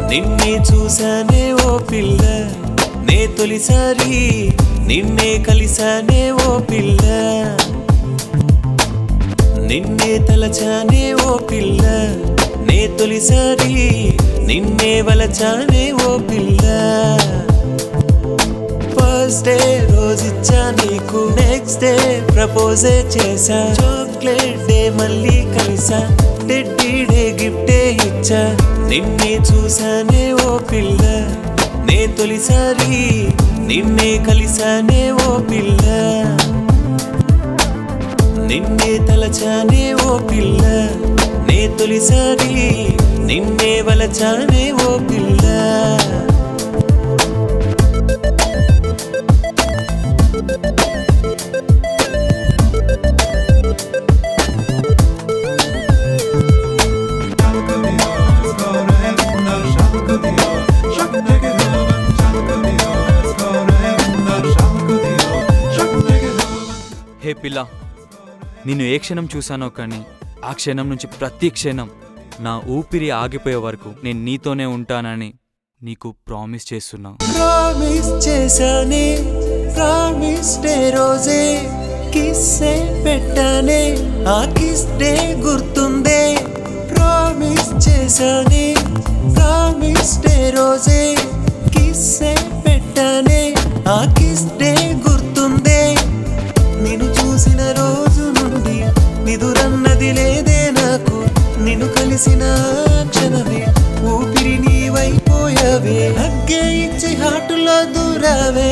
నిన్నే చూసానే ఓ పిల్ల నే తొలిసారి నిన్నే కలిసానే ఓ పిల్ల నిన్నే తలచానే ఓ పిల్ల నే తొలిసారి నిన్నే వలచానే ఓ పిల్ల ఫస్ట్ డే రోజిచ్చా నీకు నెక్స్ట్ డే ప్రపోజే చేశా చాక్లెట్ డే మళ్ళీ కలిసా టెడ్డీ డే గిఫ్టే ఇచ్చా నిన్నే చూసానే ఓ పిల్ల నే తొలిసారి నిన్నే కలిసానే ఓ పిల్ల నిన్నే తలచానే ఓ పిల్ల నే తొలిసారి నిన్నే వలచానే ఓ పిల్ల హే పిల్ల నిన్ను ఏ క్షణం చూశానో కానీ ఆ క్షణం నుంచి ప్రతి క్షణం నా ఊపిరి ఆగిపోయే వరకు నేను నీతోనే ఉంటానని నీకు ప్రామిస్ చేస్తున్నా ప్రామిస్ చేశానే ప్రామిస్ డే రోజే కిస్సే పెట్టానే ఆ కిస్ డే గుర్తుందే ప్రామిస్ చేశానే ప్రామిస్ డే రోజే కిస్సే పెట్టానే ఆ కిస్ డే గుర్తుందే నిన్ను చూసిన రోజు నుండి నిదురన్నది లేదే నాకు నిన్ను కలిసిన ఆ క్షణమే ఊపిరి నీవైపోయావే అగ్గే ఇచ్చి హాటులో దూరావే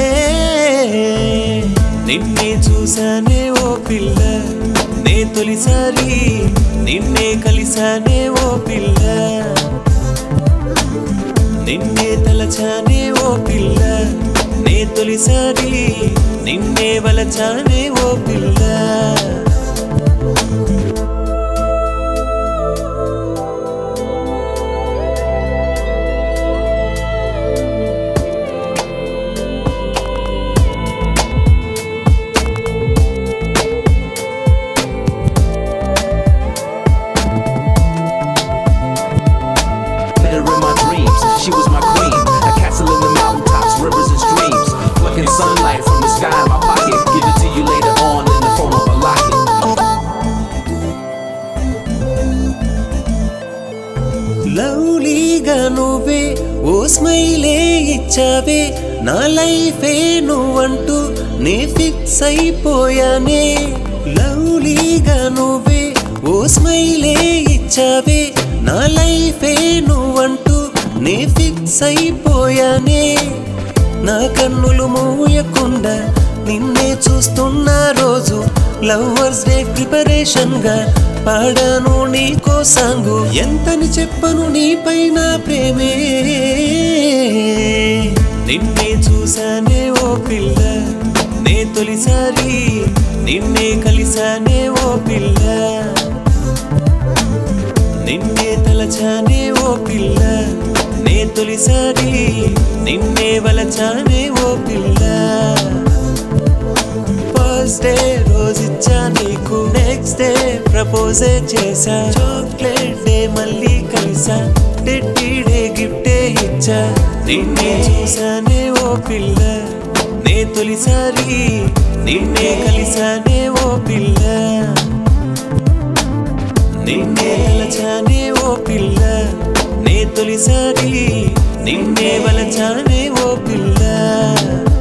నిన్నే చూసానే ఓ పిల్ల నే తొలిసారి నిన్నే కలిసానే ఓ పిల్ల నిన్నే తలచానే ఓ పిల్ల నే తొలిసారి నిన్నే వలచానే ఓ పిల్ల Met her in my dreams, she was my queen. A castle in the mountaintops, rivers and streams. Plucking sunlight from the sky in my pocket. Give it to you later on in the form of a locket. లవ్లీగా నువ్వే ఓ స్మైలే ఇచ్చావే నా లైఫే నువ్వంటూ నే fix అయిపోయానే లవ్లీగా నువ్వే ఓ స్మైలే ఇచ్చావే నా లైఫే నువ్వంటూ నే fix అయిపోయానే నా కన్నులు మూయకుండా నిన్నే చూస్తున్న రోజు లవర్స్ డే ప్రిపరేషన్ గా పాడాను నీకో సాంగు ఎంతని చెప్పను నీపైన ప్రేమే నిన్నే చూసానే ఓ పిల్ల నే తొలిసారి నిన్నే కలిసానే ఓ పిల్ల నిన్నే తలచానే ఓ పిల్ల నే తొలిసారి నిన్నే వలచానే ఓ పిల్ల ఫస్ట్ డే రోజిచ్చా నీకు నెక్స్ట్ డే ప్రపోజే చేశా చాక్లెట్ డే మళ్ళీ కలిసా టెడ్డీ డే గిఫ్టే ఇచ్చా నిన్నే చూసానే ఓ పిల్ల నే తొలిసారి నిన్నే కలిసానే ఓ పిల్ల నిన్నే తలచానే ఓ పిల్ల నే తొలిసారి నిన్నే వలచానే ఓ పిల్ల